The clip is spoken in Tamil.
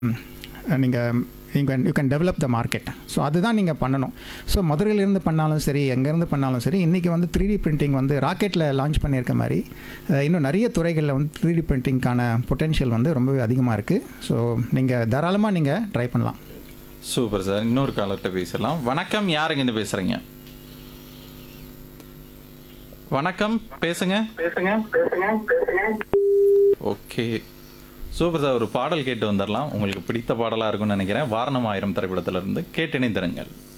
நீங்கள் நீங்கள் you can develop the market so அதுதான் நீங்கள் பண்ணணும் ஸோ மதுரையிலேருந்து பண்ணாலும் சரி எங்கேருந்து பண்ணாலும் சரி இன்றைக்கி வந்து த்ரீ டி பிரிண்டிங் வந்து ராக்கெட்டில் லான்ச் பண்ணியிருக்க மாதிரி அஹ், இன்னும் நிறைய துறைகளில் வந்து த்ரீ டி பிரிண்டிங்க்கான பொட்டென்ஷியல் வந்து ரொம்பவே அதிகமாக இருக்குது ஸோ நீங்கள் தாராளமாக நீங்கள் ட்ரை பண்ணலாம் சூப்பர் சார் இன்னொரு காலர்கிட்ட பேசலாம் வணக்கம் யாருங்கன்னு பேசுறீங்க வணக்கம் பேசுங்க பேசுங்க பேசுங்க பேசுங்க ஓகே சூப்பர் சார் ஒரு பாடல் கேட்டு வந்துடலாம் உங்களுக்கு பிடித்த பாடலா இருக்கும்னு நினைக்கிறேன் வாரணம் ஆயிரம் திரைப்படத்துல இருந்து கேட்டினை தருங்கள்